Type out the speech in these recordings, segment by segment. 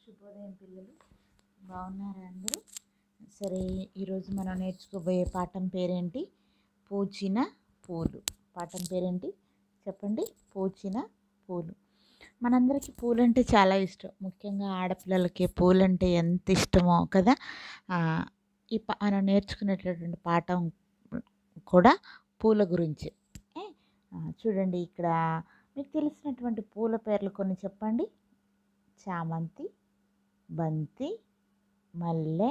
శుభోదయం పిల్లలు బాగున్నారా అందరూ సరే ఈరోజు మనం నేర్చుకోబోయే పాఠం పేరేంటి పూచిన పూలు పాఠం పేరేంటి చెప్పండి పూచిన పూలు మనందరికీ పూలంటే చాలా ఇష్టం ముఖ్యంగా ఆడపిల్లలకి పూలంటే ఎంత ఇష్టమో కదా ఆ, ఈ పా మనం నేర్చుకునేటటువంటి పాఠం కూడా పూల గురించి ఏ? ఆ, చూడండి ఇక్కడ మీకు తెలిసినటువంటి పూల పేర్లు కొన్ని చెప్పండి చామంతి బంతి మల్లె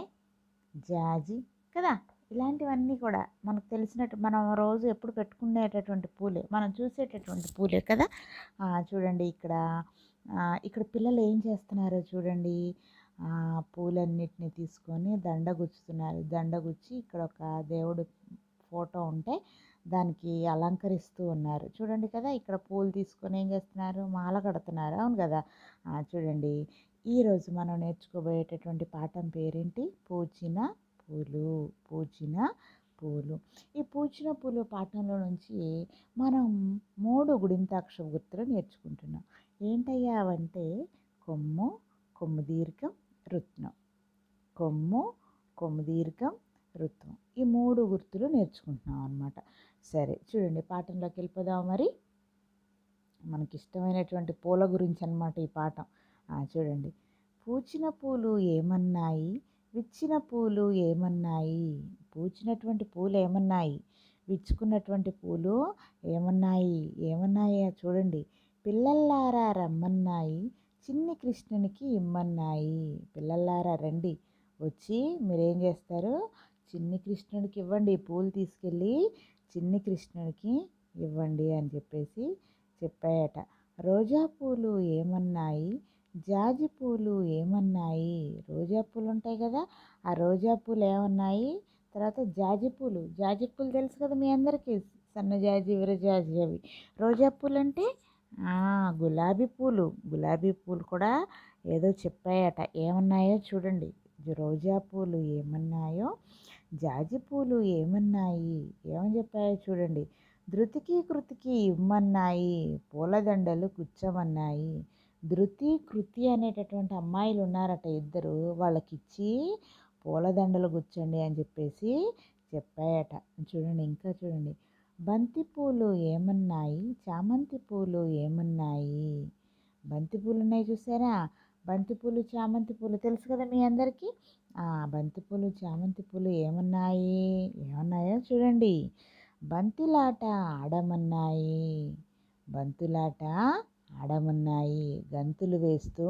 జాజి కదా ఇలాంటివన్నీ కూడా మనకు తెలిసినట్టు మనం రోజు ఎప్పుడు పెట్టుకునేటటువంటి పూలే మనం చూసేటటువంటి పూలే కదా ఆ, చూడండి ఇక్కడ ఆ, ఇక్కడ పిల్లలు ఏం చేస్తున్నారో చూడండి ఆ, పూలన్నిటిని తీసుకొని దండ గుచ్చుతున్నారు దండ గుచ్చి ఇక్కడ ఒక దేవుడు ఫోటో ఉంటే దానికి అలంకరిస్తూ ఉన్నారు చూడండి కదా ఇక్కడ పూలు తీసుకొని ఏం చేస్తున్నారు మాల కడుతున్నారు అవును కదా ఆ, చూడండి ఈరోజు మనం నేర్చుకోబోయేటటువంటి పాఠం పేరేంటి పూచిన పూలు పూచిన పూలు ఈ పూచిన పూలు పాఠంలో నుంచి మనం మూడు గుడింతాక్ష గుర్తులు నేర్చుకుంటున్నాం ఏంటయ్యా అవంటే కొమ్ము కొమ్ము దీర్ఘం రుత్నం కొమ్ము కొమ్ము దీర్ఘం రుత్వం ఈ మూడు గుర్తులు నేర్చుకుంటున్నాం అనమాట సరే చూడండి పాఠంలోకి వెళ్ళిపోదాం మరి మనకి ఇష్టమైనటువంటి పూల గురించి అన్నమాట ఈ పాఠం ఆ, చూడండి పూచిన పూలు ఏమన్నాయి విచ్చిన పూలు ఏమన్నాయి పూచినటువంటి పూలు ఏమన్నాయి విచ్చుకున్నటువంటి పూలు ఏమన్నాయి ఏమన్నాయి చూడండి పిల్లల్లారా రమ్మన్నాయి చిన్ని కృష్ణునికి ఇమ్మన్నాయి పిల్లల్లారా రండి వచ్చి మీరేం చేస్తారు చిన్ని కృష్ణుడికి ఇవ్వండి ఈ పూలు తీసుకెళ్ళి చిన్ని కృష్ణుడికి ఇవ్వండి అని చెప్పేసి చెప్పాయట రోజా పూలు ఏమన్నాయి జాజి పూలు ఏమన్నాయి రోజా పూలు ఉంటాయి కదా ఆ రోజా పూలు ఏమన్నాయి తర్వాత జాజి పూలు జాజి పూలు తెలుసు కదా మీ అందరికీ సన్నజాజి విరజాజి అవి రోజా పూలు అంటే ఆ, గులాబీ పూలు గులాబీ పూలు కూడా ఏదో చెప్పాయట ఏమన్నాయో చూడండి రోజా పూలు ఏమన్నాయో జాజి పూలు ఏమన్నాయి ఏమని చెప్పాయో చూడండి ధృతికి కృతికి ఇమ్మన్నాయి పూలదండలు గుచ్చమన్నాయి ధృతి కృతి అనేటటువంటి అమ్మాయిలు ఉన్నారట ఇద్దరు వాళ్ళకిచ్చి పూలదండలు గుచ్చండి అని చెప్పేసి చెప్పాయట చూడండి ఇంకా చూడండి బంతి పూలు ఏమన్నాయి చామంతి పూలు ఏమన్నాయి బంతి పూలు ఉన్నాయి చూసారా బంతి పూలు చామంతి పూలు తెలుసు కదా మీ అందరికీ ఆ, బంతి పూలు చామంతి పూలు ఏమన్నాయి ఏమన్నాయో చూడండి బంతిలాట ఆడమన్నాయి బంతులాట ఆడమన్నాయి గంతులు వేస్తూ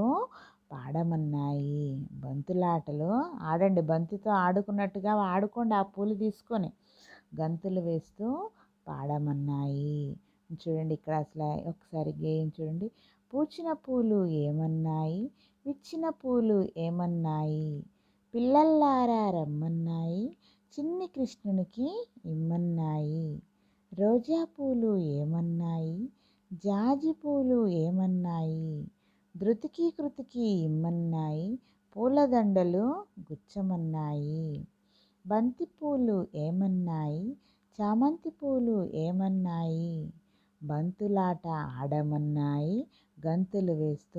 పాడమన్నాయి బంతులాటలు ఆడండి బంతితో ఆడుకున్నట్టుగా ఆడుకోండి ఆ పూలు తీసుకొని గంతులు వేస్తూ పాడమన్నాయి చూడండి ఇక్కడ అసలు ఒకసారి గేయం చూడండి పూచిన పూలు ఏమన్నాయి విచ్చిన పూలు ఏమన్నాయి పిల్లల్లారా రమ్మన్నాయి చిన్ని కృష్ణునికి ఇమ్మన్నాయి రోజా పూలు ఏమన్నాయి జాజి పూలు ఏమన్నాయి ధృతికి కృతికి ఇమ్మన్నాయి పూలదండలు గుచ్చమన్నాయి బంతి పూలు ఏమన్నాయి చామంతి పూలు ఏమన్నాయి బంతులాట ఆడమన్నాయి గంతులు వేస్తూ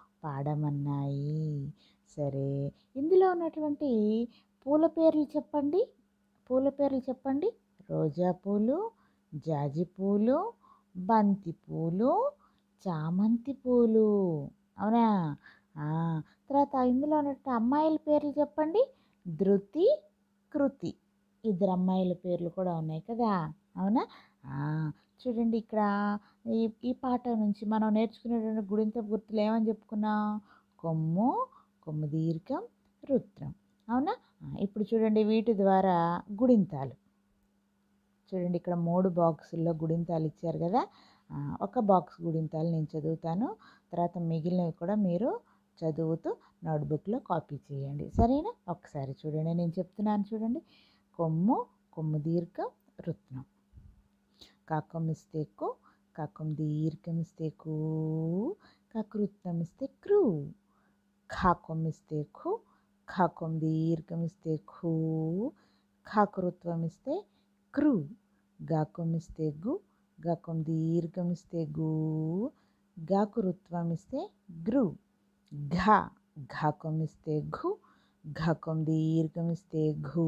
పాడమన్నాయి సరే ఇందులో ఉన్నటువంటి పూల పేర్లు చెప్పండి పూల పేర్లు చెప్పండి రోజా పూలు జాజి పూలు బంతి పూలు చామంతి పూలు అవునా ఆ, తర్వాత ఇందులో ఉన్నట్టు అమ్మాయిల పేర్లు చెప్పండి ధృతి కృతి ఇద్దరు అమ్మాయిల పేర్లు కూడా ఉన్నాయి కదా అవునా ఆ, చూడండి ఇక్కడ ఈ ఈ పాఠం నుంచి మనం నేర్చుకునేటువంటి గుడింత గుర్తులు ఏమని చెప్పుకున్నాం కొమ్ము కొమ్ము దీర్ఘం రుద్రం అవునా ఆ, ఇప్పుడు చూడండి వీటి ద్వారా గుడింతాలు చూడండి ఇక్కడ మూడు బాక్సుల్లో గుడింతాలు ఇచ్చారు కదా ఆ, ఒక బాక్స్ గుడింతాలు నేను చదువుతాను తర్వాత మిగిలినవి కూడా మీరు చదువుతూ నోట్బుక్లో కాపీ చేయండి సరేనా ఒకసారి చూడండి నేను చెప్తున్నాను చూడండి కొమ్ము కొమ్ము దీర్ఘం రుత్నం కాకం ఇస్తే కు కాకం దీర్ఘం ఇస్తే కూ కకృత్నం ఇస్తే క్రూ ఖాకం ఇస్తే ఖు ఖాకం దీర్ఘం ఇస్తే ఖూ ఖాకృత్వం ఇస్తే క్రూ గాకం ఇస్తే గు గకం దీర్ఘం ఇస్తే గు గాకురుత్వం ఇస్తే గ్రు ఘ ఘాకం ఇస్తే ఘు ఘకం దీర్ఘం ఇస్తే ఘూ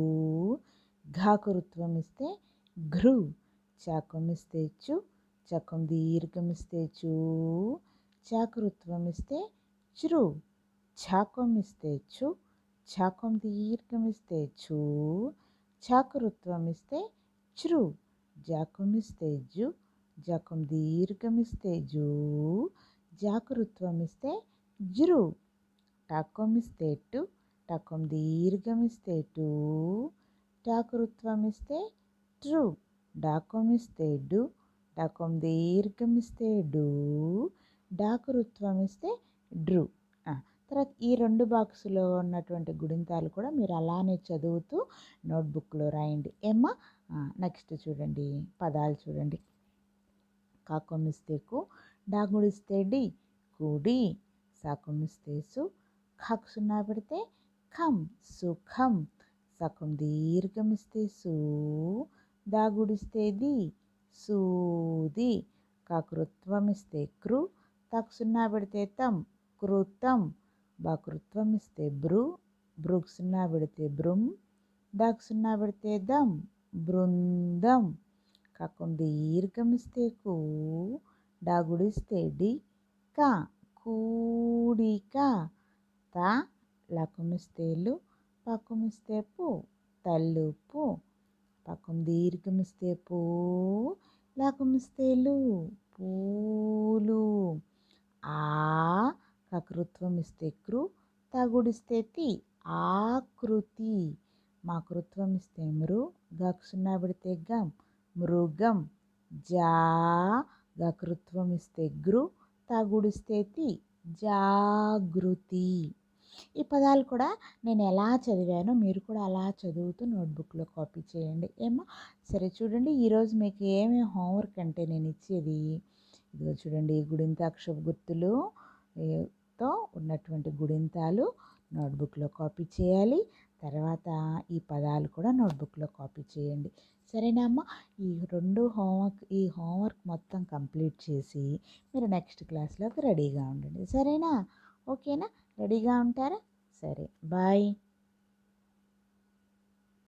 ఘాకృత్వం ఇస్తే ఘృ చాకం ఇస్తే చు చకం దీర్ఘం ఇస్తే చూ చాకృత్వం ఇస్తే చ్రు ఛాకం ఇస్తే చు ఛాకం దీర్ఘం ఇస్తే చూ చాకృత్వం ఇస్తే చ్రు జాకం ఇస్తే జు జకం దీర్ఘం ఇస్తే జూ జాకృత్వం ఇస్తే జృ టకం ఇస్తే టు టకం దీర్ఘం ఇస్తే టూ టాకృత్వం ఇస్తే ట్రూ డాకం ఇస్తే డు డకం దీర్ఘం ఇస్తే డు డాకృత్వం ఇస్తే డ్రు తర్వాత ఈ రెండు బాక్సులో ఉన్నటువంటి గుడింతాలు కూడా మీరు అలానే చదువుతూ నోట్బుక్లో రాయండి ఏమ్మా నెక్స్ట్ చూడండి పదాలు చూడండి కాకమిస్తే కు డాగుడిస్తే డి కుడి సాకమిస్తే సు ఖాకు సున్నా పెడితే ఖం సుఖం సకం దీర్ఘమిస్తే సు దాగుడిస్తే ది సూది కాకృత్వం ఇస్తే క్రు తాకు సున్నా పెడితే తం కృతం బాకృత్వం ఇస్తే బ్రు బ్రుక్ సున్నా పెడితే బ్రుమ్ దాకు సున్నా పెడితే దం బృందం కాకుండా దీర్ఘమిస్తే కు డాగుడిస్తే డి కా కూడిక తా లకుమిస్తేలు పకుమిస్తే పు తల్లుపు పకం దీర్ఘమిస్తే పూ లకుమిస్తేలు పూలు ఆ కకృత్వం ఇస్తే క్రు తగుడిస్తే తి ఆకృతి మాకృత్వం ఇస్తే మృ గకు సున్నా పెడితే గం మృగం జా గకృత్వం ఇస్తే గృ తగుడిస్తే తి జాగృతి ఈ పదాలు కూడా నేను ఎలా చదివానో మీరు కూడా అలా చదువుతూ నోట్బుక్లో కాపీ చేయండి ఏమో సరే చూడండి ఈరోజు మీకు ఏమేమి హోంవర్క్ అంటే నేను ఇచ్చేది ఇదిగో చూడండి గుడింతాక్షర గుర్తులు తో ఉన్నటువంటి గుడింతాలు నోట్బుక్లో కాపీ చేయాలి తర్వాత ఈ పదాలు కూడా నోట్బుక్లో కాపీ చేయండి సరేనా అమ్మ ఈ రెండు హోంవర్క్ ఈ హోంవర్క్ మొత్తం కంప్లీట్ చేసి మీరు నెక్స్ట్ క్లాస్లోకి రెడీగా ఉండండి సరేనా ఓకేనా రెడీగా ఉంటారా సరే బాయ్